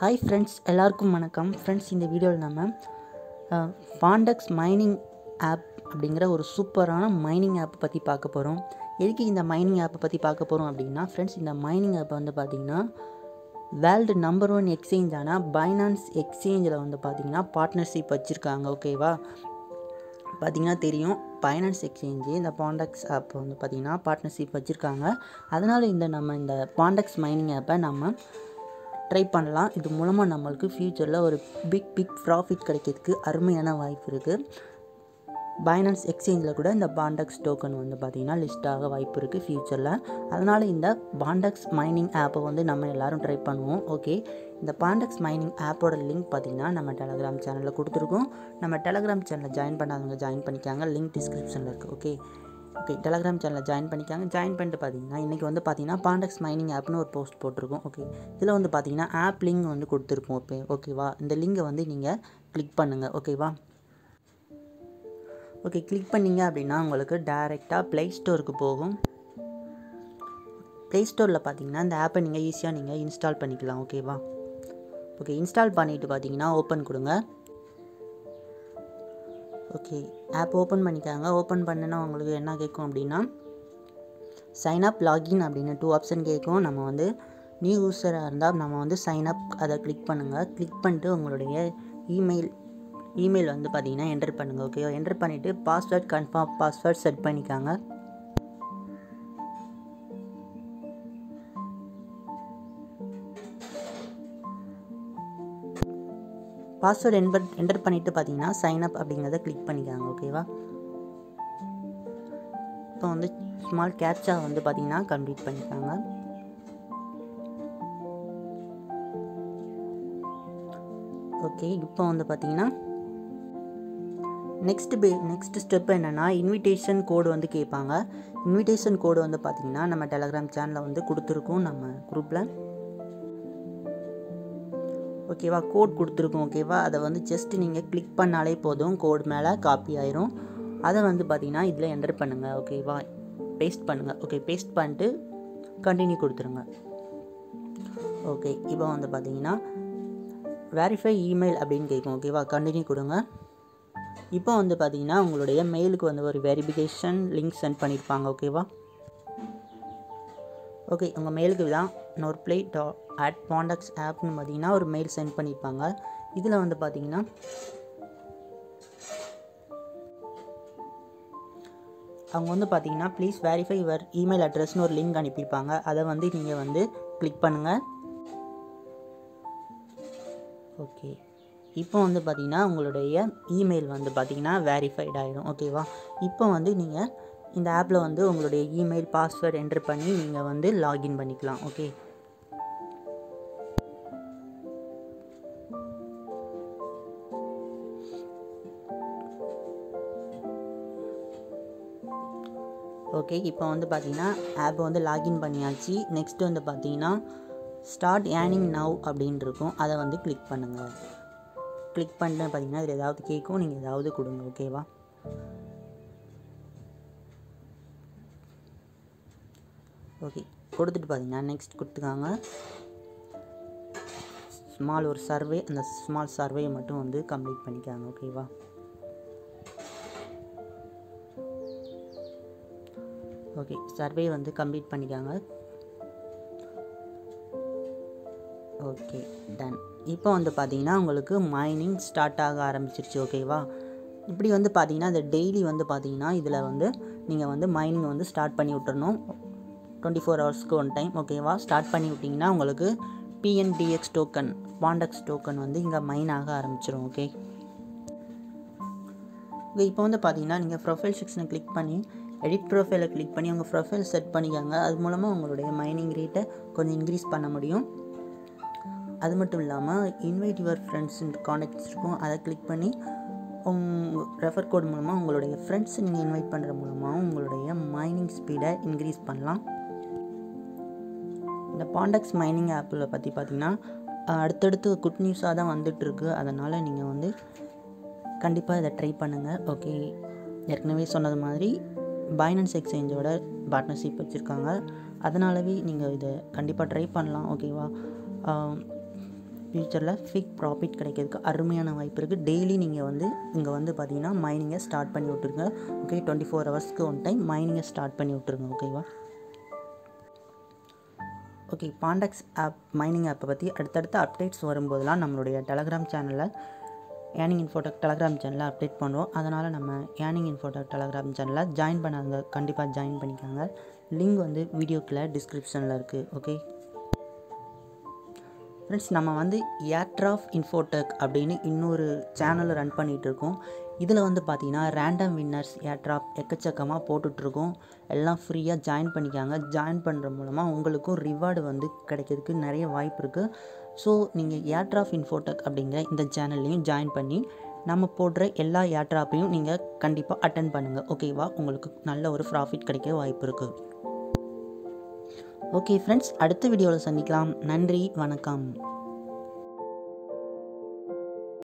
hi friends எல்லாருக்கும் வணக்கம் friends இந்த வீடியோவில் நம்ம பாண்டக்ஸ் மைனிங் ஆப் அப்படிங்கிற ஒரு சூப்பரான மைனிங் ஆப் பற்றி பார்க்க போகிறோம் எதுக்கு இந்த மைனிங் ஆப்பை பற்றி பார்க்க போகிறோம் அப்படின்னா ஃப்ரெண்ட்ஸ் இந்த மைனிங் ஆப் வந்து பார்த்திங்கன்னா வேர்ல்டு நம்பர் ஒன் எக்ஸ்சேஞ்சான பைனான்ஸ் எக்ஸ்சேஞ்சில் வந்து பார்த்திங்கன்னா பார்ட்னர்ஷிப் வச்சுருக்காங்க ஓகேவா பார்த்திங்கன்னா தெரியும் பைனான்ஸ் எக்ஸ்சேஞ்சு இந்த பாண்டக்ஸ் ஆப் வந்து பார்த்திங்கன்னா பார்ட்னர்ஷிப் வச்சுருக்காங்க அதனால் இந்த நம்ம இந்த பாண்டக்ஸ் மைனிங் ஆப்பை நம்ம ட்ரை பண்ணலாம் இது மூலமாக நம்மளுக்கு ஃப்யூச்சரில் ஒரு பிக் பிக் ப்ராஃபிட் கிடைக்கிறதுக்கு அருமையான வாய்ப்பு இருக்குது பைனான்ஸ் எக்ஸ்சேஞ்சில் கூட இந்த பாண்டக்ஸ் டோக்கன் வந்து பார்த்திங்கன்னா லிஸ்ட் ஆக வாய்ப்பு இருக்குது ஃப்யூச்சரில் அதனால் இந்த பாண்டக்ஸ் மைனிங் ஆப்பை வந்து நம்ம எல்லோரும் ட்ரை பண்ணுவோம் ஓகே இந்த பாண்டக்ஸ் மைனிங் ஆப்போட லிங்க் பார்த்திங்கன்னா நம்ம டெலகிராம் சேனலில் கொடுத்துருக்கோம் நம்ம டெலகிராம் சேனலில் ஜாயின் பண்ணாதவங்க ஜாயின் பண்ணிக்காங்க லிங்க் டிஸ்கிரிப்ஷனில் இருக்குது ஓகே ஓகே டெலகிராம் சேனலில் ஜாயின் பண்ணிக்காங்க ஜாயின் பண்ணிட்டு பார்த்தீங்கன்னா இன்றைக்கி வந்து பார்த்தீங்கன்னா பாண்டக்ஸ் மைனிங் ஆப்னு ஒரு போஸ்ட் போட்டிருக்கோம் ஓகே இதில் வந்து பார்த்தீங்கன்னா ஆப் லிங்க் வந்து கொடுத்துருப்போம் ஓகே ஓகேவா இந்த லிங்கை வந்து நீங்கள் கிளிக் பண்ணுங்கள் ஓகேவா ஓகே கிளிக் பண்ணிங்க அப்படின்னா உங்களுக்கு டேரெக்டாக ப்ளே ஸ்டோருக்கு போகும் ப்ளே ஸ்டோரில் பார்த்தீங்கன்னா இந்த ஆப்பை நீங்கள் ஈஸியாக நீங்கள் இன்ஸ்டால் பண்ணிக்கலாம் ஓகேவா ஓகே இன்ஸ்டால் பண்ணிவிட்டு பார்த்தீங்கன்னா ஓப்பன் கொடுங்க ஓகே ஆப் ஓப்பன் பண்ணிக்காங்க ஓப்பன் பண்ணுன்னா உங்களுக்கு என்ன கேட்கும் அப்படின்னா சைன் அப் லாகின் அப்படின்னு டூ ஆப்ஷன் கேட்கும் நம்ம வந்து நியூ யூஸராக இருந்தால் நம்ம வந்து சைன் அப் அதை கிளிக் பண்ணுங்கள் கிளிக் பண்ணிட்டு உங்களுடைய இமெயில் இமெயில் வந்து பார்த்தீங்கன்னா என்டர் பண்ணுங்கள் ஓகே என்டர் பண்ணிவிட்டு பாஸ்வேர்ட் கன்ஃபார்ம் பாஸ்வேர்ட் செட் பண்ணிக்காங்க பாஸ்வேர்டு என்டர் என்டர் பண்ணிவிட்டு பார்த்தீங்கன்னா சைன் அப் அப்படிங்கிறத கிளிக் பண்ணிக்காங்க ஓகேவா இப்போ வந்து ஸ்மால் கேப்சா வந்து பார்த்தீங்கன்னா கம்ப்ளீட் பண்ணிக்காங்க ஓகே இப்போ வந்து பார்த்தீங்கன்னா நெக்ஸ்ட் பே நெக்ஸ்ட் ஸ்டெப் என்னென்னா இன்விடேஷன் கோடு வந்து கேட்பாங்க இன்விடேஷன் கோடு வந்து பார்த்தீங்கன்னா நம்ம டெலகிராம் சேனலில் வந்து கொடுத்துருக்கோம் நம்ம குரூப்பில் ஓகேவா கோட் கொடுத்துருக்கோம் ஓகேவா அதை வந்து ஜஸ்ட் நீங்கள் கிளிக் பண்ணாலே போதும் கோட் மேலே காப்பி ஆயிரும் அதை வந்து பார்த்தீங்கன்னா இதில் என்டர் பண்ணுங்கள் ஓகேவா பேஸ்ட் பண்ணுங்கள் ஓகே பேஸ்ட் பண்ணிட்டு கண்டினியூ கொடுத்துருங்க ஓகே இப்போ வந்து பார்த்தீங்கன்னா வெரிஃபை இமெயில் அப்படின்னு கேட்கும் ஓகேவா கண்டினியூ கொடுங்க இப்போ வந்து பார்த்தீங்கன்னா உங்களுடைய மெயிலுக்கு வந்து ஒரு வெரிஃபிகேஷன் லிங்க் சென்ட் பண்ணியிருப்பாங்க ஓகேவா ஓகே உங்கள் மெயிலுக்கு தான் நோர் ப்ளே டா அட் பாண்டக்ஸ் ஆப்னு பார்த்தீங்கன்னா ஒரு மெயில் சென்ட் பண்ணியிருப்பாங்க இதில் வந்து பார்த்தீங்கன்னா அவங்க வந்து பார்த்தீங்கன்னா ப்ளீஸ் வெரிஃபை யுவர் இமெயில் அட்ரஸ்னு ஒரு லிங்க் அனுப்பியிருப்பாங்க அதை வந்து நீங்கள் வந்து கிளிக் பண்ணுங்கள் ஓகே இப்போ வந்து பார்த்தீங்கன்னா உங்களுடைய இமெயில் வந்து பார்த்தீங்கன்னா வெரிஃபைட் ஆகிடும் ஓகேவா இப்போ வந்து நீங்கள் இந்த ஆப்பில் வந்து உங்களுடைய இமெயில் பாஸ்வேர்டு என்ட்ரு பண்ணி நீங்கள் வந்து லாகின் பண்ணிக்கலாம் ஓகே ஓகே இப்போ வந்து பார்த்தீங்கன்னா ஆப்பை வந்து லாகின் பண்ணியாச்சு நெக்ஸ்ட் வந்து பார்த்தீங்கன்னா ஸ்டார்ட் ஏர்னிங் நவ் அப்படின்னு இருக்கும் அதை வந்து கிளிக் பண்ணுங்கள் கிளிக் பண்ணிட்டு பார்த்தீங்கன்னா இதில் ஏதாவது கேட்கும் நீங்கள் ஏதாவது கொடுங்க ஓகேவா ஓகே கொடுத்துட்டு பார்த்தீங்கன்னா நெக்ஸ்ட் கொடுத்துக்காங்க ஸ்மால் ஒரு சர்வே அந்த ஸ்மால் சர்வேயை மட்டும் வந்து கம்ப்ளீட் பண்ணிக்காங்க ஓகேவா ஓகே சர்வே வந்து கம்ப்ளீட் பண்ணிக்காங்க ஓகே டன் இப்போ வந்து பார்த்தீங்கன்னா உங்களுக்கு மைனிங் ஸ்டார்ட் ஆக ஆரம்பிச்சிருச்சு ஓகேவா இப்படி வந்து பார்த்தீங்கன்னா இந்த டெய்லி வந்து பார்த்தீங்கன்னா இதில் வந்து நீங்கள் வந்து மைனிங் வந்து ஸ்டார்ட் பண்ணி விட்டுறணும் டுவெண்ட்டி ஃபோர் ஹவர்ஸ்க்கு ஒன் டைம் ஓகேவா ஸ்டார்ட் பண்ணி விட்டிங்கன்னா உங்களுக்கு பிஎன்டிஎக்ஸ் டோக்கன் பாண்டக்ஸ் டோக்கன் வந்து இங்கே மைன் ஆக ஆரம்பிச்சிடும் ஓகே ஓகே இப்போ வந்து பார்த்தீங்கன்னா நீங்கள் ப்ரொஃபைல் செக்ஷனை கிளிக் பண்ணி எடிட் ப்ரொஃபைலை கிளிக் பண்ணி உங்கள் ப்ரொஃபைல் செட் பண்ணிக்கோங்க அது மூலமாக உங்களுடைய மைனிங் ரேட்டை கொஞ்சம் இன்க்ரீஸ் பண்ண முடியும் அது மட்டும் இல்லாமல் இன்வைட் யுவர் ஃப்ரெண்ட்ஸ் காண்டாக்ட்ஸ் இருக்கும் அதை கிளிக் பண்ணி உங்கள் ரெஃபர் கோட் மூலமாக உங்களுடைய ஃப்ரெண்ட்ஸ் நீங்கள் இன்வைட் பண்ணுற மூலமாக உங்களுடைய மைனிங் ஸ்பீடை இன்க்ரீஸ் பண்ணலாம் இந்த பாண்டக்ஸ் மைனிங் ஆப்பில் பற்றி பார்த்திங்கன்னா அடுத்தடுத்து குட் நியூஸாக தான் வந்துட்டுருக்கு அதனால் நீங்கள் வந்து கண்டிப்பாக இதை ட்ரை பண்ணுங்கள் ஓகே ஏற்கனவே சொன்னது மாதிரி பைனான்ஸ் எக்ஸ்சேஞ்சோட பார்ட்னர்ஷிப் வச்சுருக்காங்க அதனாலவே நீங்கள் இதை கண்டிப்பாக ட்ரை பண்ணலாம் ஓகேவா ஃப்யூச்சரில் ஃபிக் ப்ராஃபிட் கிடைக்கிறதுக்கு அருமையான வாய்ப்பு இருக்குது டெய்லி நீங்கள் வந்து இங்கே வந்து பார்த்தீங்கன்னா மைனிங்கை ஸ்டார்ட் பண்ணி விட்ருங்க ஓகே டுவெண்ட்டி ஃபோர் ஹவர்ஸ்க்கு ஒன் டைம் மைனிங்கை ஸ்டார்ட் பண்ணி விட்ருங்க ஓகேவா ஓகே பாண்டக்ஸ் ஆப் மைனிங் ஆப்பை பற்றி அடுத்தடுத்த அப்டேட்ஸ் வரும்போதெல்லாம் நம்மளுடைய டெலகிராம் சேனலில் ஏர்னிங் இன்ஃபோடெக் டெலகிராம் சேனலில் அப்டேட் பண்ணுறோம் அதனால் நம்ம ஏர்னிங் இன்ஃபோடெக் டெலகிராம் சேனலில் ஜாயின் பண்ணாங்க கண்டிப்பாக ஜாயின் பண்ணிக்காங்க லிங்க் வந்து வீடியோக்கில் டிஸ்கிரிப்ஷனில் இருக்குது ஓகே ஃப்ரெண்ட்ஸ் நம்ம வந்து ஏர்ட்ராஃப் இன்ஃபோடெக் அப்படின்னு இன்னொரு சேனலை ரன் பண்ணிகிட்டு இருக்கோம் இதில் வந்து பார்த்தீங்கன்னா ரேண்டம் வின்னர்ஸ் ஏர்ட்ராப் எக்கச்சக்கமாக போட்டுட்ருக்கோம் எல்லாம் ஃப்ரீயாக ஜாயின் பண்ணிக்காங்க ஜாயின் பண்ணுற மூலமாக உங்களுக்கும் ரிவார்டு வந்து கிடைக்கிறதுக்கு நிறைய வாய்ப்பு இருக்குது ஸோ நீங்கள் ஏர்ட்ராஃப் இன்ஃபோடெக் அப்படிங்கிற இந்த சேனல்லையும் ஜாயின் பண்ணி நம்ம போடுற எல்லா ஏர்ட்ராப்பையும் நீங்கள் கண்டிப்பாக அட்டன் பண்ணுங்கள் ஓகேவா உங்களுக்கு நல்ல ஒரு ப்ராஃபிட் கிடைக்க வாய்ப்பு இருக்குது ஓகே ஃப்ரெண்ட்ஸ் அடுத்த வீடியோவில் சந்திக்கலாம் நன்றி வணக்கம்